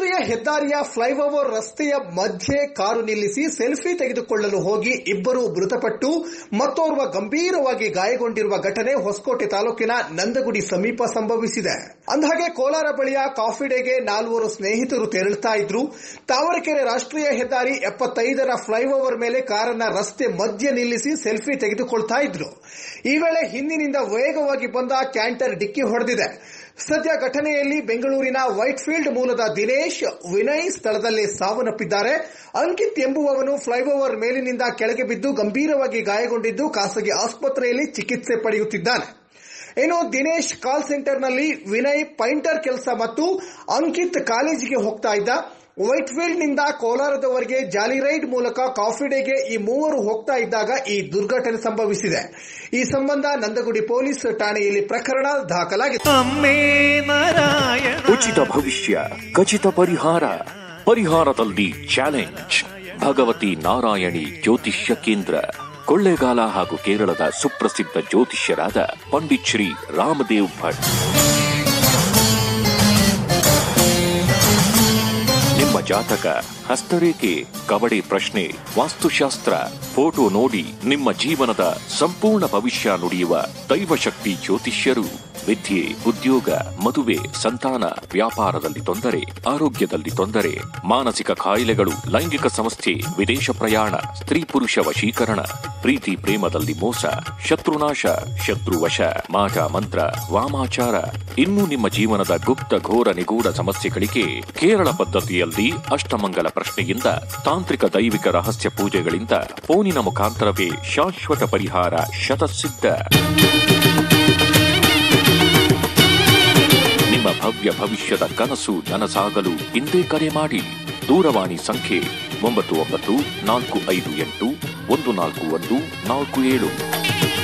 ರಾಷ್ಟ್ರೀಯ ಹೆದ್ದಾರಿಯ ಫ್ಲೈಓವರ್ ರಸ್ತೆಯ ಮಧ್ಯೆ ಕಾರು ನಿಲ್ಲಿಸಿ ಸೆಲ್ಫಿ ತೆಗೆದುಕೊಳ್ಳಲು ಹೋಗಿ ಇಬ್ಬರು ಮೃತಪಟ್ಟು ಮತ್ತೋರ್ವ ಗಂಭೀರವಾಗಿ ಗಾಯಗೊಂಡಿರುವ ಘಟನೆ ಹೊಸಕೋಟೆ ತಾಲೂಕಿನ ನಂದಗುಡಿ ಸಮೀಪ ಸಂಭವಿಸಿದೆ ಅಂದಹಾಗೆ ಕೋಲಾರ ಬಳಿಯ ಕಾಫಿ ಡೇಗೆ ನಾಲ್ವರು ಸ್ನೇಹಿತರು ತೆರಳುತ್ತಾ ಇದ್ರು ತಾವರೆಕೆರೆ ರಾಷ್ಟ್ರೀಯ ಹೆದ್ದಾರಿ ಎಪ್ಪತ್ತೈದರ ಫ್ಲೈಓವರ್ ಮೇಲೆ ಕಾರನ್ನ ರಸ್ತೆ ಮಧ್ಯೆ ನಿಲ್ಲಿಸಿ ಸೆಲ್ಫಿ ತೆಗೆದುಕೊಳ್ತಾ ಇದ್ರು ಈ ವೇಳೆ ಹಿಂದಿನಿಂದ ವೇಗವಾಗಿ ಬಂದ ಕ್ಯಾಂಟರ್ ಡಿಕ್ಕಿ ಹೊಡೆದಿದೆ ಸದ್ಯ ಘಟನೆಯಲ್ಲಿ ಬೆಂಗಳೂರಿನ ವೈಟ್ಫೀಲ್ಡ್ ಮೂಲದ ದಿನೇಶ್ ವಿನಯ್ ಸ್ಥಳದಲ್ಲೇ ಸಾವನ್ನಪ್ಪಿದ್ದಾರೆ ಅಂಕಿತ್ ಎಂಬುವವನು ಫ್ಲೈಓವರ್ ಮೇಲಿನಿಂದ ಕೆಳಗೆ ಬಿದ್ದು ಗಂಭೀರವಾಗಿ ಗಾಯಗೊಂಡಿದ್ದು ಖಾಸಗಿ ಆಸ್ಪತ್ರೆಯಲ್ಲಿ ಚಿಕಿತ್ಸೆ ಪಡೆಯುತ್ತಿದ್ದಾನೆ ಇನ್ನು ದಿನೇಶ್ ಕಾಲ್ ಸೆಂಟರ್ನಲ್ಲಿ ವಿನಯ್ ಪೈಂಟರ್ ಕೆಲಸ ಮತ್ತು ಅಂಕಿತ್ ಕಾಲೇಜಿಗೆ ಹೋಗ್ತಾ ಇದ್ದ ವೈಟ್ಫೀಲ್ಡ್ ನಿಂದ ಕೋಲಾರದವರೆಗೆ ಜಾಲಿ ರೈಡ್ ಮೂಲಕ ಕಾಫಿ ಡೇಗೆ ಈ ಮೂವರು ಹೋಗ್ತಾ ಇದ್ದಾಗ ಈ ದುರ್ಘಟನೆ ಸಂಭವಿಸಿದೆ ಈ ಸಂಬಂಧ ನಂದಗುಡಿ ಪೊಲೀಸ್ ಠಾಣೆಯಲ್ಲಿ ಪ್ರಕರಣ ದಾಖಲಾಗಿದೆ ಅಮ್ಮೇ ನಾರಾಯಣ ಉಚಿತ ಭವಿಷ್ಯ ಖಚಿತ ಪರಿಹಾರ ಪರಿಹಾರದಲ್ಲಿ ಚಾಲೆಂಜ್ ಭಗವತಿ ನಾರಾಯಣಿ ಜ್ಯೋತಿಷ್ಯ ಕೇಂದ್ರ ಕೊಳ್ಳೇಗಾಲ ಹಾಗೂ ಕೇರಳದ ಸುಪ್ರಸಿದ್ಧ ಜ್ಯೋತಿಷ್ಯರಾದ ಪಂಡಿತ್ ಶ್ರೀ ರಾಮದೇವ್ ಭಟ್ ನಿಮ್ಮ ಜಾತಕ ಹಸ್ತರೇಖೆ ಕವಡೆ ಪ್ರಶ್ನೆ ವಾಸ್ತುಶಾಸ್ತ್ರ ಫೋಟೋ ನೋಡಿ ನಿಮ್ಮ ಜೀವನದ ಸಂಪೂರ್ಣ ಭವಿಷ್ಯ ನುಡಿಯುವ ದೈವಶಕ್ತಿ ಜ್ಯೋತಿಷ್ಯರು ವಿದ್ಯೆ ಉದ್ಯೋಗ ಮದುವೆ ಸಂತಾನ ವ್ಯಾಪಾರದಲ್ಲಿ ತೊಂದರೆ ಆರೋಗ್ಯದಲ್ಲಿ ತೊಂದರೆ ಮಾನಸಿಕ ಕಾಯಿಲೆಗಳು ಲೈಂಗಿಕ ಸಮಸ್ಯೆ ವಿದೇಶ ಪ್ರಯಾಣ ಸ್ತ್ರೀ ಪುರುಷ ವಶೀಕರಣ ಪ್ರೀತಿ ಪ್ರೇಮದಲ್ಲಿ ಮೋಸ ಶತ್ರುನಾಶ ಶತ್ರುವಶ ಮಾಟ ಮಂತ್ರ ವಾಮಾಚಾರ ಇನ್ನು ನಿಮ್ಮ ಜೀವನದ ಗುಪ್ತ ಘೋರ ನಿಗೂಢ ಸಮಸ್ಯೆಗಳಿಗೆ ಕೇರಳ ಪದ್ಧತಿಯಲ್ಲಿ ಅಷ್ಟಮಂಗಲ ಪ್ರಶ್ನೆಯಿಂದ ತಾಂತ್ರಿಕ ದೈವಿಕ ರಹಸ್ಯ ಪೂಜೆಗಳಿಂದ ಫೋನಿನ ಮುಖಾಂತರವೇ ಶಾಶ್ವತ ಪರಿಹಾರ ಶತಸಿದ್ಧ ನಿಮ್ಮ ಭವ್ಯ ಭವಿಷ್ಯದ ಕನಸು ನನಸಾಗಲು ಇಂದೇ ಕರೆ ಮಾಡಿ ದೂರವಾಣಿ ಸಂಖ್ಯೆ ಒಂಬತ್ತು ಒಂಬತ್ತು ನಾಲ್ಕು ಐದು ಎಂಟು ಒಂದು ನಾಲ್ಕು ಒಂದು ನಾಲ್ಕು ಏಳು